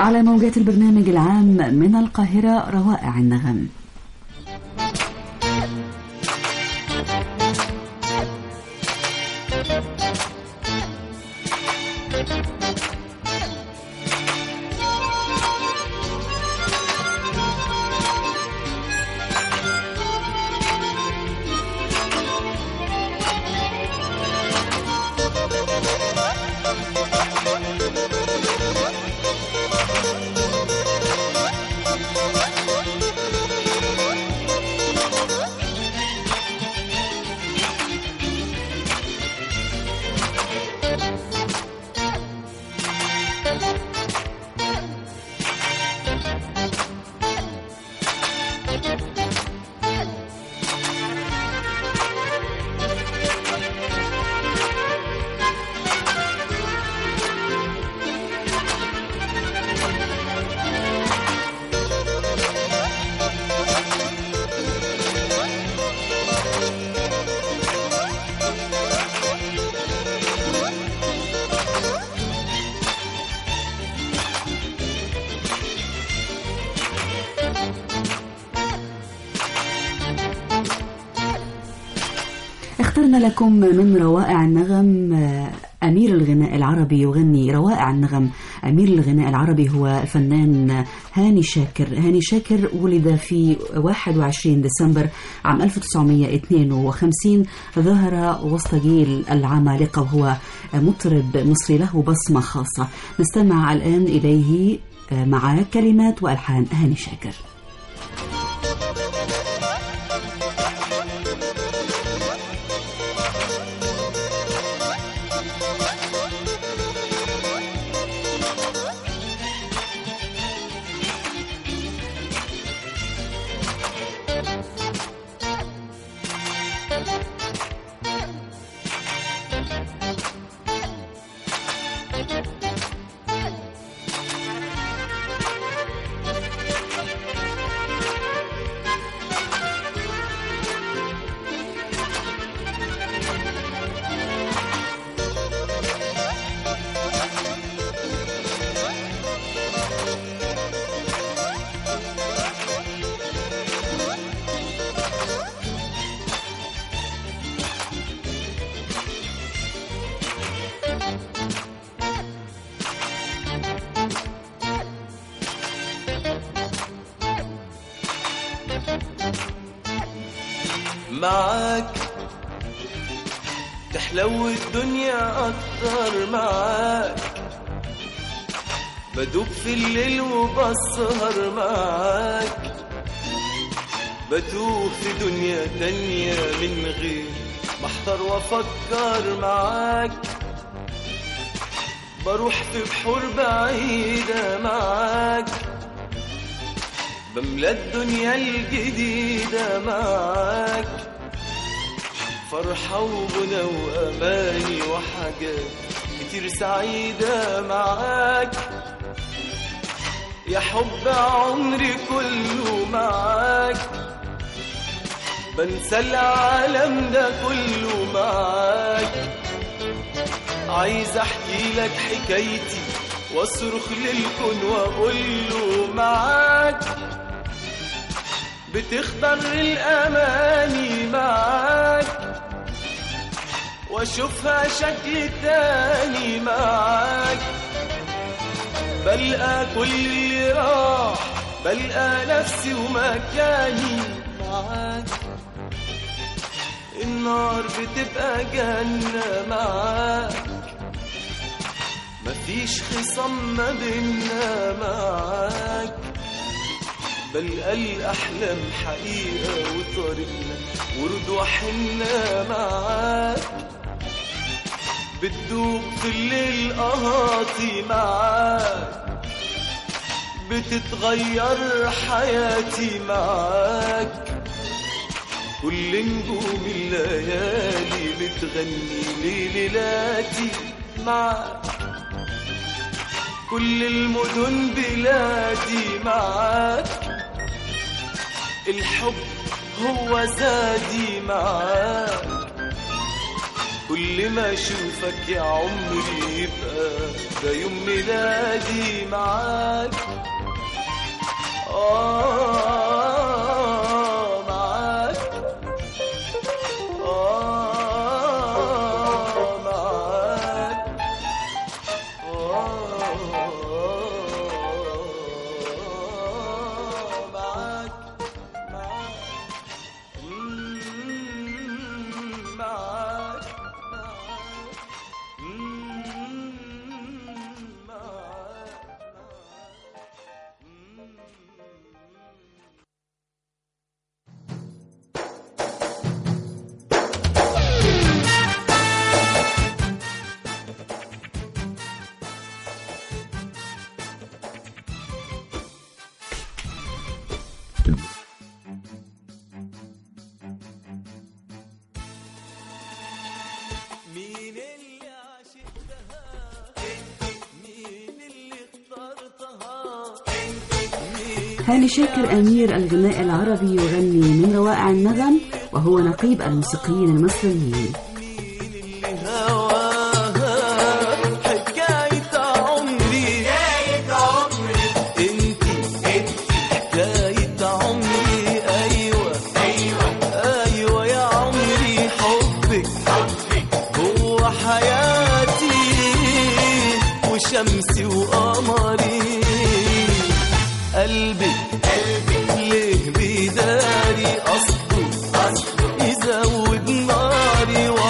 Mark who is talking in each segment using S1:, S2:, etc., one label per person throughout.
S1: على موجات البرنامج العام من القاهرة روائع النغم اخترنا لكم من روائع النغم آه، أمير الغناء العربي يغني روائع النغم أمير الغناء العربي هو الفنان هاني شاكر هاني شاكر ولد في 21 ديسمبر عام 1952 ظهر وسط جيل العمالقة وهو مطرب مصري له بصمة خاصة نستمع الآن إليه آه، مع كلمات وألحان هاني شاكر
S2: معاك تحلو الدنيا أكتر معاك بدوب في الليل وبسهر معاك بتوه في دنيا تانية من غير بحضر وافكر معاك بروح في بحور بعيدة معاك بملى الدنيا الجديدة معاك فرحة وغنى وأماني وحاجات كتير سعيدة معاك يا حب عمري كله معاك بنسى العالم ده كله معاك عايز احكي لك حكايتي واصرخ للكون واقول له معاك بتخضر الاماني معاك واشوفها شكل تاني معاك بلقى كل اللي راح بلقى نفسي ومكاني معاك النار بتبقى جنة معاك مفيش خصام ما بينا معاك بلقى الأحلام حقيقة وطريقنا ورد وحنا معاك بتدوب في الليل قهاتي معاك بتتغير حياتي معاك كل نجوم الليالي بتغني لي ليلاتي معاك كل المدن بلادي معاك الحب هو زادي معاك كل ما اشوفك يا عمري يبقى ده يوم ميلادي معاك آه معاك آه معاك آه معاك معاك مم، معاك معاك مم، معاك مم. مين اللي عشقتها مين اللي اخترتها مين
S1: هاني شاكر أمير الغناء العربي يغني من روائع النغم وهو نقيب الموسيقيين المصريين
S2: اللي هواها حكاية عمري حكاية عمري انت انت حكاية عمري ايوه ايوه ايوه يا عمري حبك حبك هو حياتي وشمسي وقمري قلبي قلبي ليه بيداري قصده قصده يزود ناري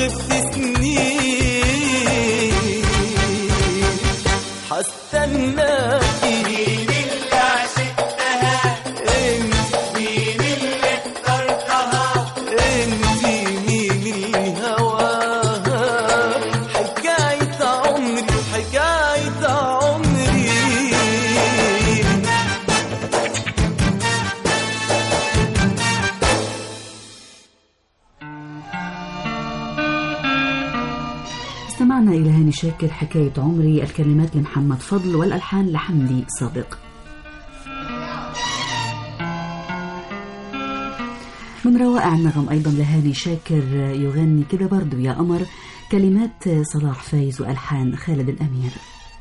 S2: غبت سنين هستناكي مين اللي عشقتها انت مين اللي اخترتها انت مين اللي هواها حكاية عمري حكاية عمري
S1: استمعنا إلى هاني شاكر حكاية عمري الكلمات لمحمد فضل والألحان لحمدي صادق من روائع النغم أيضا لهاني شاكر يغني كده برضو يا قمر كلمات صلاح فايز وألحان خالد الأمير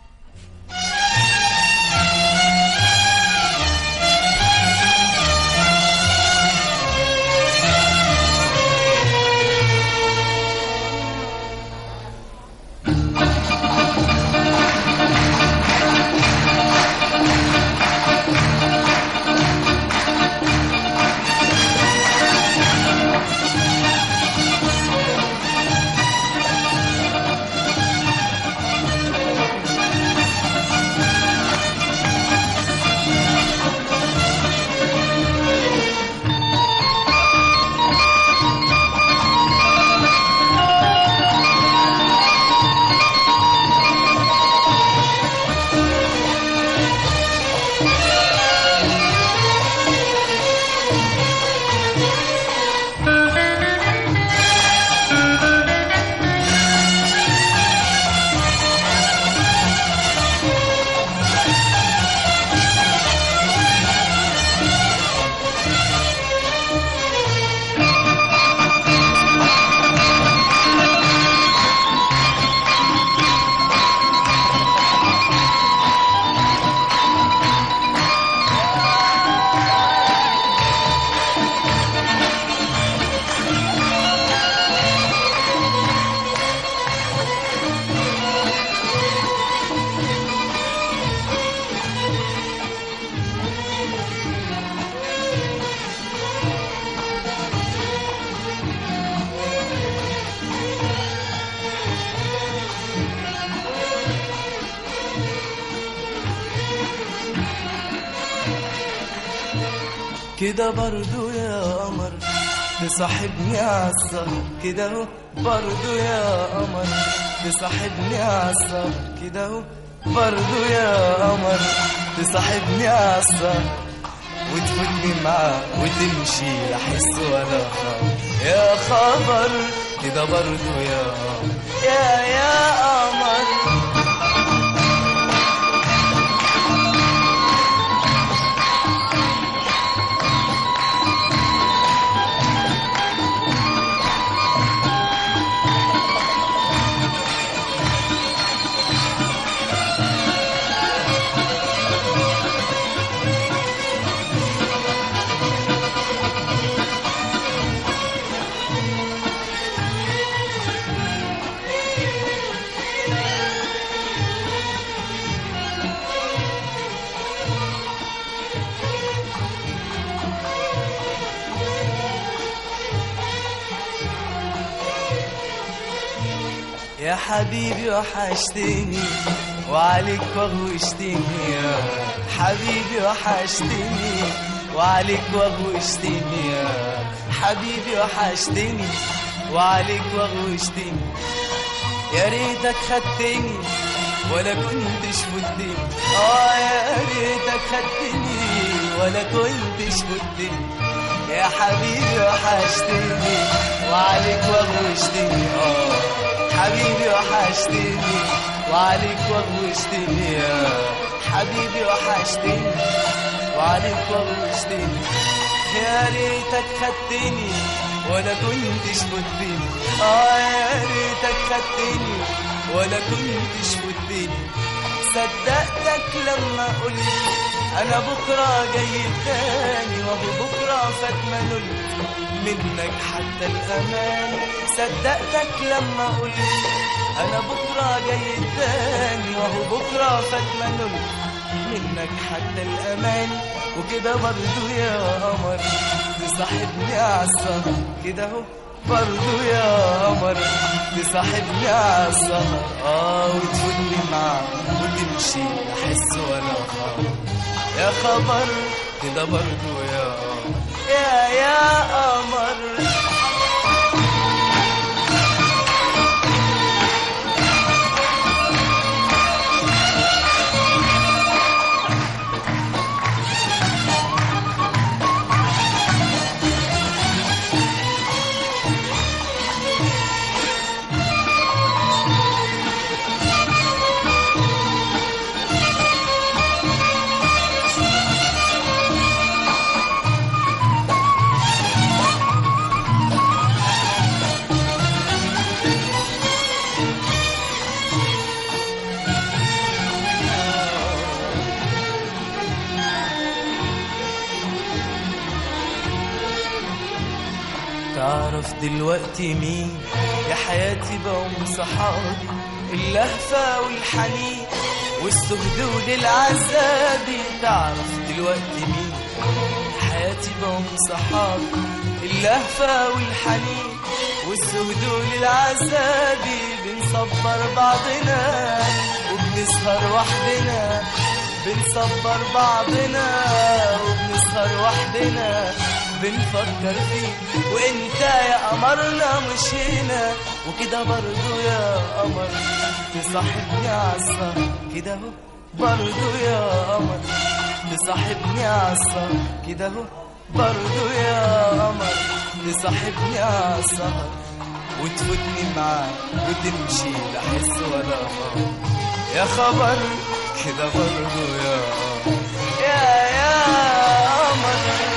S2: كده برضو يا قمر تصاحبني عالسهر كده اهو برضو يا قمر تصاحبني عالسهر كده اهو برضو يا قمر تصاحبني عالسهر وتفوتني معاه وتمشي لا حس ولا خبر يا خبر كده برضو يا قمر يا يا قمر يا حبيبي وحشتني وعليك وغوشتني يا حبيبي وحشتني وعليك وغوشتني يا حبيبي وحشتني وعليك وغوشتني يا ريتك خدتني ولا كنتش فدتني اه يا ريتك خدتني ولا كنتش فدتني يا حبيبي وحشتني وعليك وغوشتني اه حبيبي وحشتني وعليك وغوشتني يا حبيبي وحشتني وعليك وغوشتني يا ريتك خدتني ولا كنتش فدتني اه يا ريتك خدتني ولا كنتش فدتني صدقتك لما قلت انا بكره جاي تاني وهو بكره فات ما نلت منك حتى الامان صدقتك لما قلت انا بكره جاي تاني وهو بكره فات ما نلت منك حتى الامان وكده برضو يا قمر تصاحبني عالسهر كده اهو برضو يا قمر تصاحبني عالسهر اه وتفوتني معاك وتمشي احس وانا خبر يا خبر كده برضو يا قمر يا يا قمر تعرف دلوقتي مين يا حياتي بقوم صحابي اللهفة والحنين والسهد للعذاب تعرف دلوقتي مين يا حياتي بقوم صحابي اللهفة والحنين والسهد للعذاب بنصبر بعضنا وبنسهر وحدنا بنصبر بعضنا وبنسهر وحدنا بنفكر فيك وانت يا قمرنا مش هنا وكده برضو يا قمر تصاحبني عالسهر كده اهو برضو يا قمر تصاحبني عالسهر كده اهو برضو يا قمر تصاحبني عالسهر وتفوتني معاك وتمشي لا حس ولا خبر يا خبر كده برضو يا قمر يا يا قمر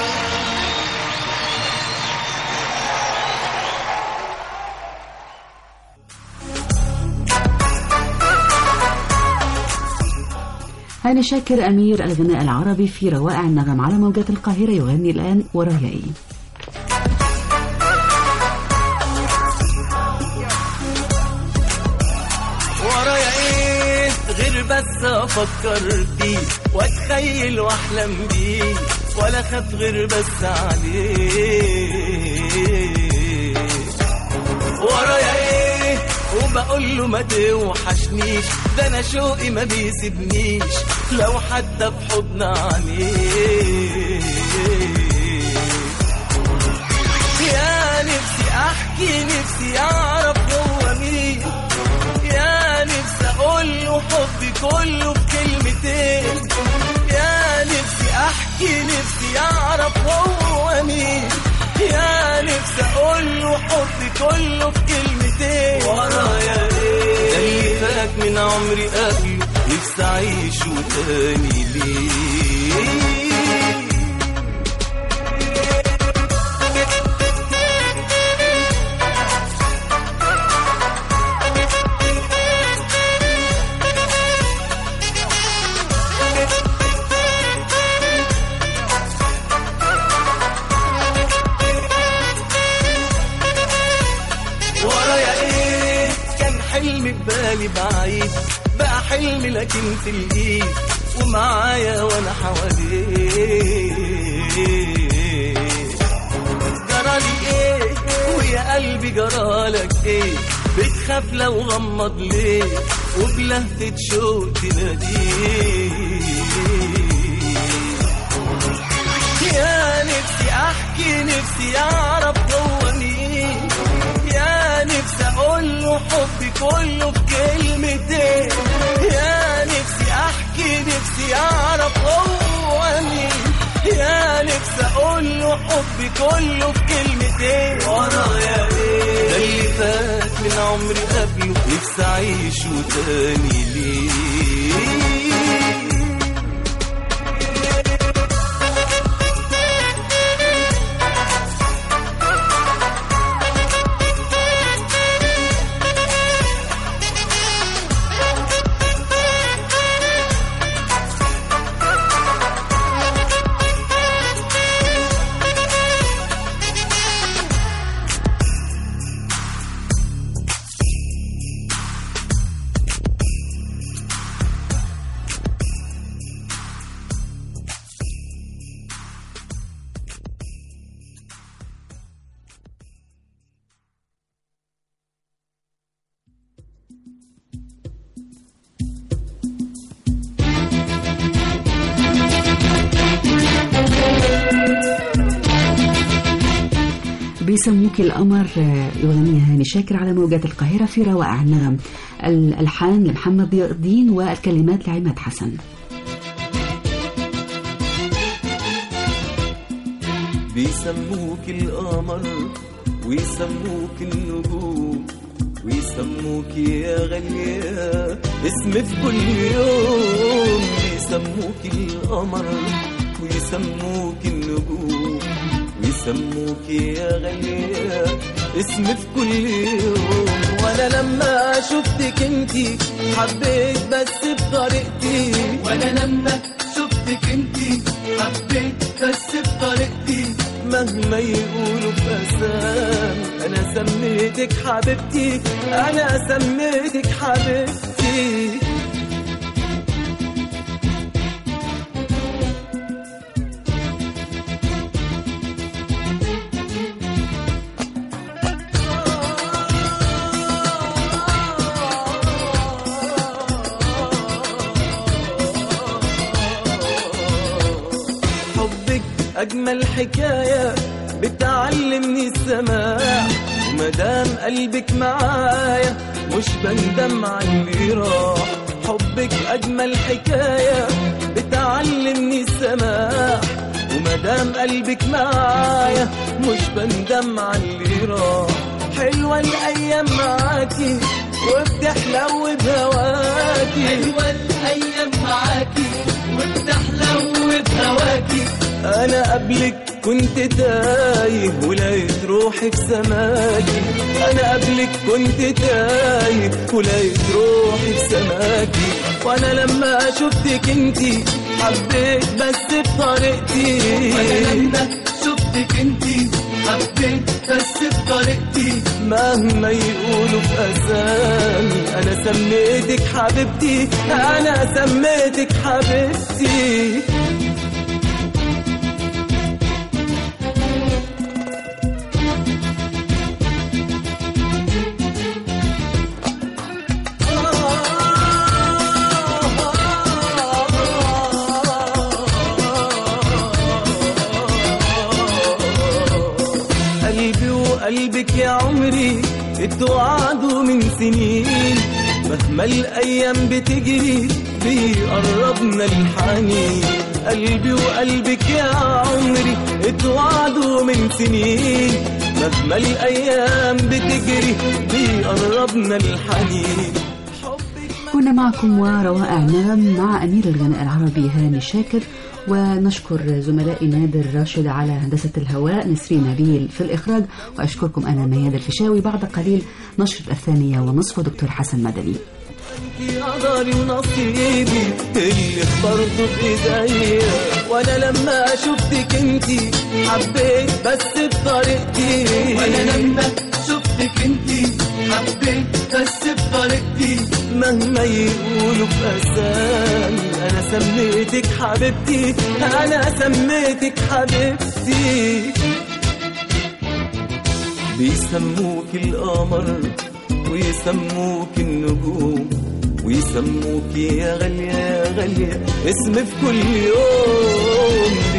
S1: هاني شاكر أمير الغناء العربي في روائع النغم على موجات القاهرة يغني الآن ورايا إيه
S2: ورايا ايه غير بس افكر فيه واتخيل واحلم بيه ولا خاف غير بس عليه ورايا ايه وبقول له ما توحشنيش ده انا شوقي ما بيسيبنيش لو حتى في حضن عليه يا نفسي احكي نفسي اعرف هو مين يا نفسي اقول له حبي كله في كلمتين يا نفسي احكي نفسي اعرف هو مين يا نفسي اقول له حبي كله في كلمتين ورايا ايه ده اللي فات من عمري قبله نفسي اعيشه تاني ليه ورايا ايه كان حلمي ببالي بعيد بقى حلمي لكن في الايد ومعايا وانا حواليه جرالي ايه ويا قلبي جرالك ايه بتخاف لو غمض ليه وبلهفة شوق تناديه يا نفسي احكي نفسي اعرف هو مين يا نفسي اقول له حبي كله في كلمتين يا نفسي احكي نفسي اعرف هو مين يا نفسي اقول له حبي كله في كلمتين ورايا ايه ده اللي فات من عمري قبله نفسي اعيشه تاني ليه
S1: بيسموك القمر آه، يغنيها هاني شاكر على موجات القاهرة في روائع النغم الألحان لمحمد ضياء الدين والكلمات لعماد حسن
S2: بيسموك القمر ويسموك النجوم ويسموك يا غالية اسم في كل يوم بيسموك القمر ويسموك النجوم ويسموك يا غالية اسم في كل يوم وانا لما شفتك انتي حبيت بس بطريقتي وانا لما شفتك انتي حبيت بس بطريقتي مهما يقولوا بأسام أنا سميتك حبيبتي أنا سميتك حبيبتي حبك أجمل حكاية بتعلمني السماع ومدام قلبك معايا مش بندم على اللي راح حبك أجمل حكاية بتعلمني السماع ومدام قلبك معايا مش بندم على اللي راح حلوة الأيام معاكي وبتحلو بهواكي حلوة الأيام معاكي وبتحلو بهواكي أنا قبلك كنت تايه ولقيت روحي في سماكي أنا قبلك كنت تايه ولقيت روحي في سماكي وأنا لما شفتك انتي حبيت بس بطريقتي وأنا لما شفتك انتي حبيت بس بطريقتي مهما يقولوا في أسامي أنا سميتك حبيبتي أنا سميتك حبيبتي قلبي وقلبك يا عمري اتوعدوا من سنين مهما الايام بتجري بيقربنا الحنين قلبي وقلبك يا عمري اتوعدوا من سنين مهما الايام بتجري بيقربنا الحنين حبك
S1: كنا معكم وروائع نغم مع أمير الغناء العربي هاني شاكر ونشكر زملائي نادر راشد على هندسة الهواء نسرين نبيل في الإخراج وأشكركم أنا مياد الفيشاوي بعد قليل نشرة الثانية ونصف دكتور حسن مدني
S2: انتي قدري ونصيبي اللي اخترته بايديا وانا لما شفتك انتي حبيت بس بطريقتي وانا لما شفتك انتي حبيت بس بطريقتي مهما يقولوا بأسامي انا سميتك حبيبتي انا سميتك حبيبتي بيسموك القمر ويسموك النجوم ويسموك يا غالية يا غالية اسم في كل يوم